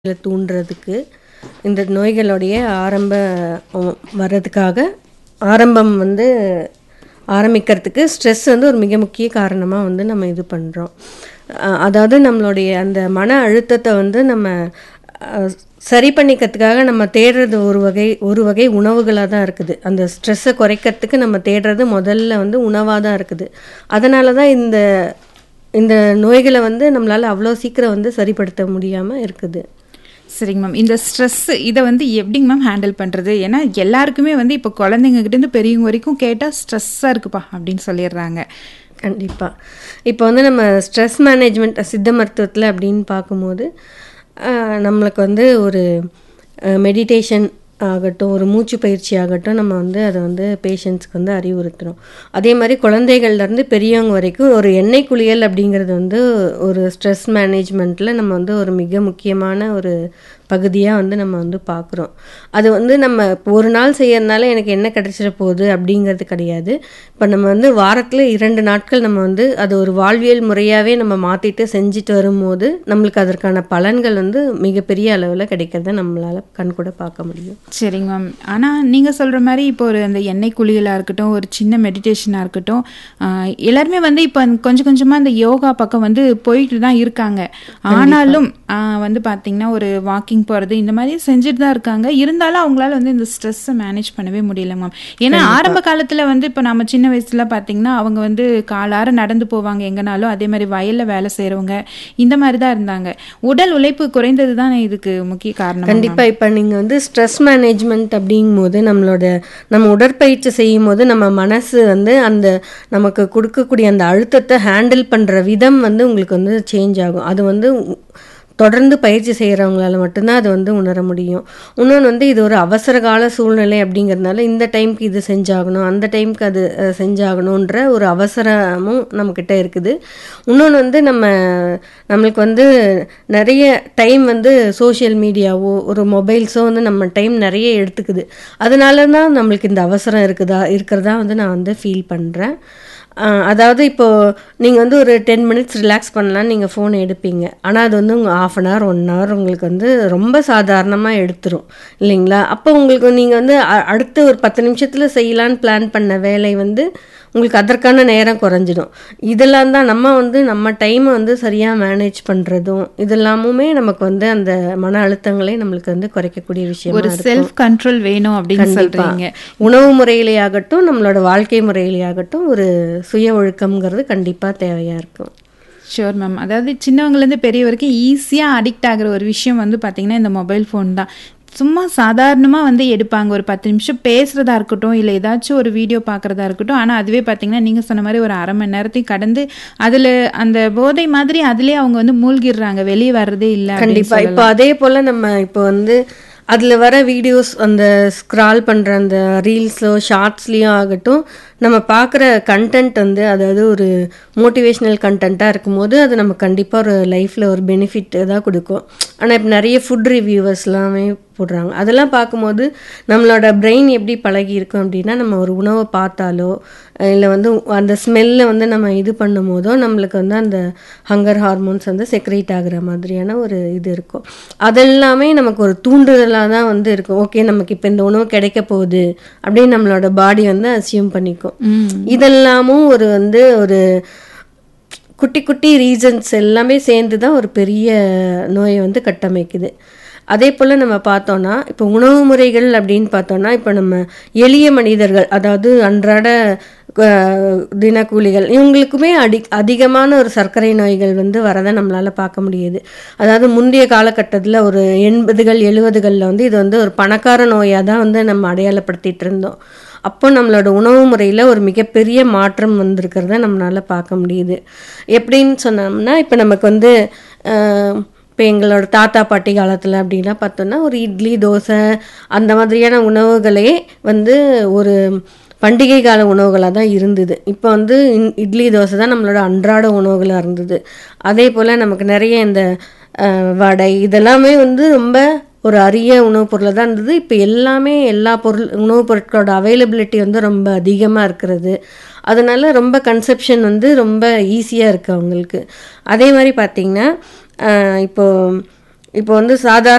இதில தூண்டுறதுக்கு, இந்த நோய்களுடைய ஆரம்ப ம் வர்றதுக்காக ஆரம்பம் வந்து ஆரம்பிக்கிறதுக்கு ஸ்ட்ரெஸ் வந்து ஒரு மிக முக்கிய காரணமா வந்து நம்ம இது பண்றோம். அ அதாவது நம்மளுடைய அந்த மன அழுத்தத்த வந்து நம்ம அ சரி பண்ணிக்கிறதுக்காக நம்ம தேடுறது ஒரு வகை ஒரு வகை உணவுகளா தான் இருக்குது. அந்த ஸ்ட்ரெஸ்ஸ குறைக்கிறதுக்கு நம்ம தேடுறது முதல்ல வந்து உணவா தான் இருக்குது. அதனால தான் இந்த இந்த நோய்கள வந்து நம்மளால அவ்வளோ சீக்கிரம் வந்து சரிப்படுத்த முடியாம இருக்குது. சரிங்க மேம். இந்த ஸ்ட்ரெஸ் இத வந்து எப்படிங்க மேம் ஹேண்டில் பண்றது? ஏன்னா எல்லாருக்குமே வந்து இப்போ குழந்தைங்க கிட்டேருந்து பெரியவங்க வரைக்கும் கேட்டா ஸ்ட்ரெஸ்ஸா இருக்குப்பா அப்படின்னு சொல்லிடுறாங்க. கண்டிப்பா. இப்போ வந்து நம்ம ஸ்ட்ரெஸ் மேனேஜ்மெண்ட் சித்த மருத்துவத்தில அப்படின்னு பார்க்கும்போது, அ நம்மளுக்கு வந்து ஒரு அ மெடிடேஷன் ஆகட்டும், ஒரு மூச்சு பயிற்சி ஆகட்டும், நம்ம வந்து அத வந்து பேஷண்ட்ஸ்க்கு வந்து அறிவுறுத்துறோம். அதே மாரி குழந்தைகள்லேருந்து பெரியவங்க வரைக்கும் ஒரு எண்ணெய் குளியல் அப்படிங்கிறது வந்து ஒரு ஸ்ட்ரெஸ் மேனேஜ்மெண்ட்ல நம்ம வந்து ஒரு மிக முக்கியமான ஒரு பகுதியா வந்து நம்ம வந்து பார்க்குறோம். அது வந்து நம்ம ஒரு நாள் செய்யறனால எனக்கு என்ன கிடைச்சிட போகுது அப்படிங்கிறது கிடையாது. இப்ப நம்ம வந்து வாரத்தில 2 நாட்கள் நம்ம வந்து அது ஒரு வாழ்வியல் முறையாவே நம்ம மாத்திட்டு செஞ்சுட்டு வரும்போது, நம்மளுக்கு அதற்கான பலன்கள் வந்து மிகப்பெரிய அளவுல கிடைக்கிறத நம்மளால கண்கூட பார்க்க முடியும். சரிங்க மேம். ஆனா நீங்க சொல்ற மாரி இப்போ ஒரு அந்த எண்ணெய் குளியலா இருக்கட்டும், ஒரு சின்ன மெடிடேஷனா இருக்கட்டும், அ எல்லாருமே வந்து இப்ப கொஞ்சம் கொஞ்சமா இந்த யோகா பக்கம் வந்து போயிட்டு தான் இருக்காங்க. ஆனாலும் அ வந்து பார்த்தீங்கன்னா, ஒரு வாக்கிங் போறது இந்த மாரி செஞ்சுட்டு தான் இருக்காங்க. இருந்தாலும் அவங்களால வந்து இந்த ஸ்ட்ரெஸ்ஸ மேனேஜ் பண்ணவே முடியல மேம். ஏன்னா கண்டிப்பா. ஆரம்ப காலத்துல வந்து இப்ப நம்ம சின்ன வயசுல பார்த்தீங்கன்னா, அவங்க வந்து காலார நடந்து போவாங்க எங்கனாலும். அதே மாரி வயல்ல வேலை செய்றவங்க, இந்த மாரி தான் இருந்தாங்க. உடல் உழைப்பு குறைந்தது தானே இதுக்கு முக்கிய காரணமா மேம்? கண்டிப்பா. இப்ப நீங்க வந்து ஸ்ட்ரெஸ் மேனேஜ்மெண்ட் அப்படிங்கும்போது, நம்மளோட நம்ம உடற்பயிற்சி செய்யும்போது, நம்ம மனசு வந்து அந்த நமக்கு குடுக்கக்கூடிய அந்த அழுத்தத்த ஹேண்டில் பண்ற விதம் வந்து உங்களுக்கு வந்து சேஞ்ச் ஆகும். அது வந்து தொடர்ந்து பயிற்சி செய்றவங்களால மட்டும் தான் அத வந்து உணர முடியும். இன்னொன்னு வந்து இது ஒரு அவசர கால சூழ்நிலை அப்படிங்கிறதுனால, இந்த டைம்க்கு இது செஞ்சாகணும், அந்த டைம்க்கு அது அ செஞ்சாகணுன்ற ஒரு அவசரமும் நம்மகிட்ட இருக்குது. இன்னொன்னு வந்து நம்ம நம்மளுக்கு வந்து நெறைய டைம் வந்து சோஷியல் மீடியாவோ, ஒரு மொபைல்ஸோ வந்து நம்ம டைம் நெறைய எடுத்துக்குது. அதனால தான் நம்மளுக்கு இந்த அவசரம் இருக்குதா இருக்கிறதா வந்து நான் வந்து ஃபீல் பண்றேன். அ அதாவது இப்போ நீங்க வந்து ஒரு 10 மினிட்ஸ் ரிலாக்ஸ் பண்ணலான்னு நீங்க ஃபோன் எடுப்பீங்க. ஆனா அது வந்து உங்க 1/2 அன் ஹவர், 1 ஹவர் உங்களுக்கு வந்து ரொம்ப சாதாரணமா எடுத்துரும். இல்லைங்களா? அப்போ உங்களுக்கு நீங்க வந்து அ அடுத்து ஒரு 10 நிமிஷத்தில செய்யலான்னு பிளான் பண்ண வேலை வந்து, உங்களுக்கு அதற்கான நேரம் குறைஞ்சிடும். இதெல்லாம் தான் நம்ம வந்து நம்ம டைம வந்து சரியா மேனேஜ் பண்றதும், இதெல்லாமுமே நமக்கு வந்து அந்த மன அழுத்தங்களை நம்மளுக்கு வந்து குறைக்கக்கூடிய விஷயமா ஒரு இருக்கும். செல்ஃப் கண்ட்ரோல் வேணும் அப்படின்னு கண்டிப்பா. சொல்றீங்க. உணவு முறையிலேயாகட்டும், நம்மளோட வாழ்க்கை முறையிலேயாகட்டும், ஒரு சுய ஒழுக்கம்ங்கிறது கண்டிப்பா தேவையா இருக்கும். Sure ma'am. அதாவது சின்னவங்கலேருந்து பெரிய வரைக்கும் ஈஸியா அடிக்ட் ஆகுற ஒரு விஷயம் வந்து பார்த்தீங்கன்னா, இந்த மொபைல் ஃபோன் தான். சும்மா சாதாரணமா வந்து எடுப்பாங்க. ஒரு 10 நிமிஷம் பேசுறதா இருக்கட்டும், இல்ல ஏதாச்சும் ஒரு வீடியோ பார்க்குறதா இருக்கட்டும். ஆனா அதுவே பார்த்தீங்கன்னா, நீங்க சொன்ன மாரி ஒரு 1/2 மணி நேரத்தையும் கடந்து, அதுல அந்த போதை மாதிரி அதிலயே அவங்க வந்து மூழ்கிடுறாங்க. வெளிய வர்றதே இல்ல அப்படின்னு கண்டிப்பா. இப்ப சொல்லலாம். அதே போல நம்ம இப்போ வந்து அதில வர வீடியோஸ் அந்த ஸ்க்ரால் பண்ற அந்த ரீல்ஸ்லோ, ஷார்ட்ஸ்லயும் ஆகட்டும், நம்ம பார்க்குற கன்டென்ட் வந்து அதாவது ஒரு மோட்டிவேஷனல் கன்டென்ட்டா இருக்கும்போது, அது நமக்கு கண்டிப்பா ஒரு லைஃப்ல ஒரு பெனிஃபிட் தான் குடுக்கும். ஆனா இப்ப நெறைய ஃபுட் ரிவ்யூவர்ஸ்லாமே போடுறாங்க. அதெல்லாம் பார்க்கும்போது, நம்மளோட பிரெயின் எப்படி பழகியிருக்கும் அப்படின்னா, நம்ம ஒரு உணவ பார்த்தாலோ, இல்ல வந்து அந்த ஸ்மெல்ல வந்து நம்ம இது பண்ணும்போதோ, நம்மளுக்கு வந்து அந்த ஹங்கர் ஹார்மோன்ஸ் வந்து செக்ரீட் ஆகுற மாதிரியான ஒரு இது இருக்கும். அதெல்லாமே நமக்கு ஒரு தூண்டுதலா தான் வந்து இருக்கும். ஓகே நமக்கு இப்ப இந்த உணவு கிடைக்க போகுது, அப்படின்னு நம்மளோட பாடி வந்து அஸ்யூம் பண்ணிக்கும். ம். இதெல்லாமும் ஒரு வந்து ஒரு குட்டி குட்டி ரீசன்ஸ் எல்லாமே சேர்ந்து தான் ஒரு பெரிய நோய வந்து கட்டமைக்குது. அதேபோல நம்ம பார்த்தோம்னா, இப்போ உணவு முறைகள் அப்படின்னு பார்த்தோம்னா, இப்ப நம்ம எளிய மனிதர்கள், அதாவது அன்றாட க தினக்கூலிகள் இவங்களுக்குமே அடி அதிகமான ஒரு சர்க்கரை நோய்கள் வந்து வரத நம்மளால பார்க்க முடியுது. அதாவது முந்தைய காலகட்டத்தில ஒரு 80கள், 70கள்ல வந்து இது வந்து ஒரு பணக்கார நோயா தான் வந்து நம்ம அடையாளப்படுத்திட்டு இருந்தோம். அப்போ நம்மளோட உணவு முறையில ஒரு மிகப்பெரிய மாற்றம் வந்திருக்கிறத நம்மளால பார்க்க முடியுது. எப்படின்னு சொன்னோம்னா, இப்ப நமக்கு வந்து அ இப்ப எங்களோட தாத்தா, பாட்டி காலத்தில அப்படிலாம் பார்த்தோம்னா, ஒரு இட்லி, தோசை அந்த மாதிரியான உணவுகளே வந்து ஒரு பண்டிகை கால உணவுகளா தான் இருந்தது. இப்ப வந்து இன் இட்லி, தோசை தான் நம்மளோட அன்றாட உணவுகளா இருந்தது. அதேபோல நமக்கு நெறைய இந்த அ வடை இதெல்லாமே வந்து ரொம்ப ஒரு அரிய உணவுப் பொருளா தான் இருந்தது. இப்ப எல்லாமே எல்லா பொருள் உணவுப் பொருட்களோட அவைலபிலிட்டி வந்து ரொம்ப அதிகமா இருக்கிறது. அதனால ரொம்ப கன்சப்ஷன் வந்து ரொம்ப ஈஸியா இருக்கு அவங்களுக்கு. அதே மாரி பார்த்தீங்கன்னா, அ இப்போ இப்போ வந்து சாதாரண